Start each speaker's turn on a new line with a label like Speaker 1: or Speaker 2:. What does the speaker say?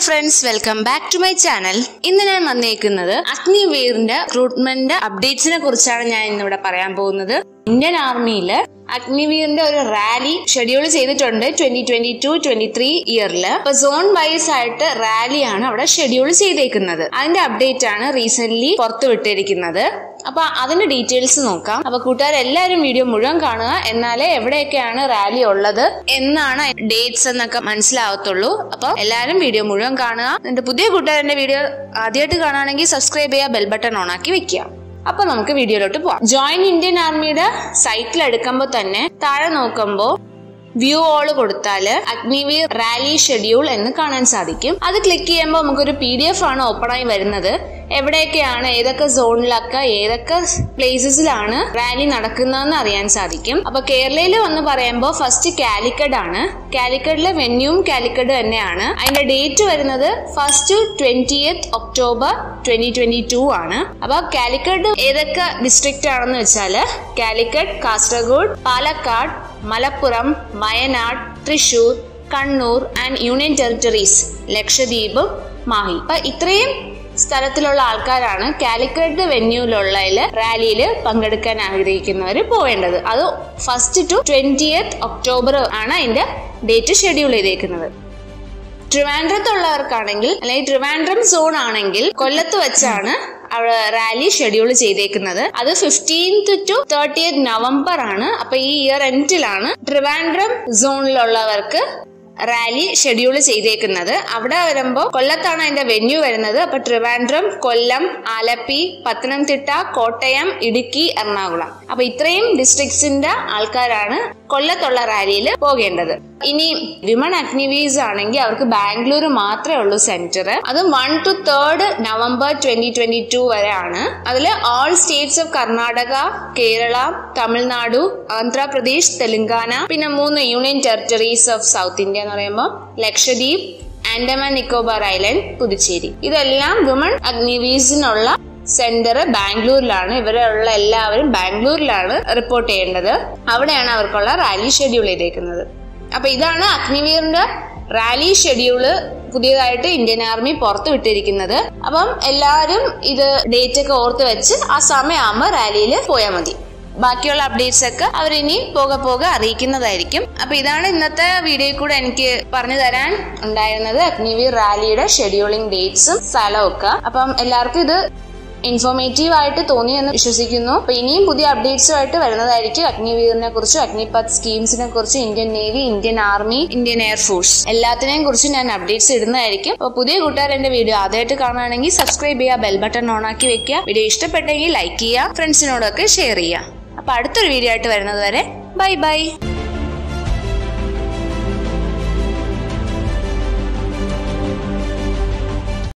Speaker 1: friends welcome back to my channel ഇന്ന് ഞാൻ വന്നേക്കുന്നത് അഗ്നിവീറിന്റെ റിക്രൂട്ട്മെന്റ് അപ്ഡേറ്റ്സിനെ കുറിച്ചാണ് ഞാൻ ഇന്നിവിടെ പറയാൻ പോകുന്നത് ഇന്ത്യൻ ആർമിയില് അഗ്നിവീറിന്റെ ഒരു റാലി ഷെഡ്യൂൾ ചെയ്തിട്ടുണ്ട് twenty twenty two twenty three ഇയറിൽ അപ്പൊ സോൺ വൈസ് ആയിട്ട് റാലിയാണ് അവിടെ ഷെഡ്യൂൾ ചെയ്തേക്കുന്നത് അതിന്റെ അപ്ഡേറ്റ് ആണ് റീസെന്റ് പുറത്തുവിട്ടിരിക്കുന്നത് അപ്പൊ അതിന്റെ ഡീറ്റെയിൽസ് നോക്കാം അപ്പൊ കൂട്ടുകാർ എല്ലാവരും വീഡിയോ മുഴുവൻ കാണുക എന്നാലേ എവിടെയൊക്കെയാണ് റാലി ഉള്ളത് എന്നാണ് ഡേറ്റ്സ് എന്നൊക്കെ മനസ്സിലാവത്തുള്ളൂ അപ്പൊ എല്ലാവരും വീഡിയോ മുഴുവൻ കാണുക എന്നിട്ട് പുതിയ കൂട്ടുകാരന്റെ വീഡിയോ ആദ്യമായിട്ട് കാണുകയാണെങ്കിൽ സബ്സ്ക്രൈബ് ചെയ്യുക ബെൽ ബട്ടൺ ഓൺ ആക്കി വെക്കുക അപ്പൊ നമുക്ക് വീഡിയോയിലോട്ട് പോവാം ജോയിൻ ഇന്ത്യൻ ആർമിയുടെ സൈറ്റിൽ എടുക്കുമ്പോൾ തന്നെ താഴെ നോക്കുമ്പോൾ വ്യൂ ഓൾ കൊടുത്താല് അഗ്നിവീർ റാലി ഷെഡ്യൂൾ എന്ന് കാണാൻ സാധിക്കും അത് ക്ലിക്ക് ചെയ്യുമ്പോൾ നമുക്കൊരു പി ഡി എഫ് ആണ് ഓപ്പൺ ആയി വരുന്നത് എവിടെയൊക്കെയാണ് ഏതൊക്കെ സോണിലൊക്കെ ഏതൊക്കെ പ്ലേസസിലാണ് റാലി നടക്കുന്നതെന്ന് അറിയാൻ സാധിക്കും അപ്പൊ കേരളയിൽ വന്ന് പറയുമ്പോൾ ഫസ്റ്റ് കാലിക്കഡ് ആണ് കാലിക്കഡിലെ വെന്യൂവും കാലിക്കഡ് തന്നെയാണ് അതിന്റെ ഡേറ്റ് വരുന്നത് first twentieth October twenty twenty two ആണ് അപ്പൊ കാലിക്കഡ് ഏതൊക്കെ ഡിസ്ട്രിക്റ്റ് ആണെന്ന് വെച്ചാല് Calicut Kasaragod Palakkad Malappuram Wayanad Thrissur Kannur and union territories Lakshadweep Mahe അപ്പൊ ഇത്രയും സ്ഥലത്തിലുള്ള ആൾക്കാരാണ് കാലിക്കറ്റ് വെന്യൂലുള്ളതിൽ റാലിയിൽ പങ്കെടുക്കാൻ ആഗ്രഹിക്കുന്നവർ പോവേണ്ടത് അത് ഫസ്റ്റ് ടു ട്വന്റിയത്ത് ഒക്ടോബർ ആണ് അതിന്റെ ഡേറ്റ് ഷെഡ്യൂൾ ചെയ്തേക്കുന്നത് ട്രിവാൻഡ്രത്തുള്ളവർക്കാണെങ്കിൽ അല്ലെങ്കിൽ ട്രിവാൻഡ്രം സോൺ ആണെങ്കിൽ കൊല്ലത്ത് വെച്ചാണ് അവിടെ റാലി ഷെഡ്യൂൾ ചെയ്തേക്കുന്നത് അത് ഫിഫ്റ്റീൻത്ത് ടു തേർട്ടിയത്ത് നവംബർ ആണ് അപ്പൊ ഈ ഇയർ എൻഡിലാണ് ട്രിവാൻഡ്രം സോണിലുള്ളവർക്ക് റാലി ഷെഡ്യൂൾ ചെയ്തേക്കുന്നത് അവിടെ വരുമ്പോൾ കൊല്ലത്താണ് അതിന്റെ വെന്യൂ വരുന്നത് അപ്പൊ ട്രിവാൻഡ്രം കൊല്ലം ആലപ്പി പത്തനംതിട്ട കോട്ടയം ഇടുക്കി എറണാകുളം അപ്പൊ ഇത്രയും ഡിസ്ട്രിക്ട്സിന്റെ ആൾക്കാരാണ് കൊല്ലത്തുള്ള റാലിയിൽ പോകേണ്ടത് ഇനി വിമൺ അഗ്നിവീസ് ആണെങ്കിൽ അവർക്ക് ബാംഗ്ലൂർ മാത്രമേ ഉള്ളൂ സെന്റർ അത് one two third November twenty twenty two വരെ ആണ് അതിൽ all states of Karnataka Kerala Tamil Nadu Andhra Pradesh Telangana പിന്നെ മൂന്ന് union territories of south India എന്ന് പറയുമ്പോൾ ലക്ഷദ്വീപ് ആൻഡമാൻ നിക്കോബാർ ഐലൻഡ് പുതുച്ചേരി ഇതെല്ലാം വിമൺ അഗ്നിവീസിനുള്ള സെന്റർ ബാംഗ്ലൂരിലാണ് ഇവരുള്ള എല്ലാവരും ബാംഗ്ലൂരിലാണ് റിപ്പോർട്ട് ചെയ്യേണ്ടത് അവിടെയാണ് അവർക്കുള്ള റാലി ഷെഡ്യൂൾ ചെയ്തേക്കുന്നത് അപ്പൊ ഇതാണ് അഗ്നിവീറിന്റെ റാലി ഷെഡ്യൂള് പുതിയതായിട്ട് ഇന്ത്യൻ ആർമി പുറത്തു വിട്ടിരിക്കുന്നത് അപ്പം എല്ലാവരും ഇത് ഡേറ്റ് ഒക്കെ ഓർത്ത് വെച്ച് ആ സമയമാകുമ്പോൾ റാലിയിൽ പോയാൽ മതി ബാക്കിയുള്ള അപ്ഡേറ്റ്സ് ഒക്കെ അവരിനി പോകെ പോകെ അറിയിക്കുന്നതായിരിക്കും അപ്പൊ ഇതാണ് ഇന്നത്തെ വീഡിയോയിൽ കൂടെ എനിക്ക് പറഞ്ഞു തരാൻ ഉണ്ടായിരുന്നത് അഗ്നിവീർ റാലിയുടെ ഷെഡ്യൂളിംഗ് ഡേറ്റ്സും സ്ഥലവും ഒക്കെ അപ്പം എല്ലാവർക്കും ഇത് ഇൻഫോർമേറ്റീവ് ആയിട്ട് തോന്നി എന്ന് വിശ്വസിക്കുന്നു അപ്പൊ ഇനിയും പുതിയ അപ്ഡേറ്റ്സുമായിട്ട് വരുന്നതായിരിക്കും അഗ്നിവീറിനെ കുറിച്ചും അഗ്നിപത് സ്കീംസിനെ കുറിച്ചും Indian navy Indian army Indian air force എല്ലാത്തിനെയും കുറിച്ച് ഞാൻ അപ്ഡേറ്റ്സ് ഇടുന്നതായിരിക്കും അപ്പൊ പുതിയ കൂട്ടുകാർ എന്റെ വീഡിയോ ആദ്യമായിട്ട് കാണുകയാണെങ്കിൽ സബ്സ്ക്രൈബ് ചെയ്യുക ബെൽ ബട്ടൺ ഓൺ ആക്കി വെക്കുക വീഡിയോ ഇഷ്ടപ്പെട്ടെങ്കിൽ ലൈക്ക് ചെയ്യുക ഫ്രണ്ട്സിനോടൊക്കെ ഷെയർ ചെയ്യുക അപ്പൊ അടുത്തൊരു വീഡിയോ ആയിട്ട് വരുന്നത് വരെ ബൈ ബൈ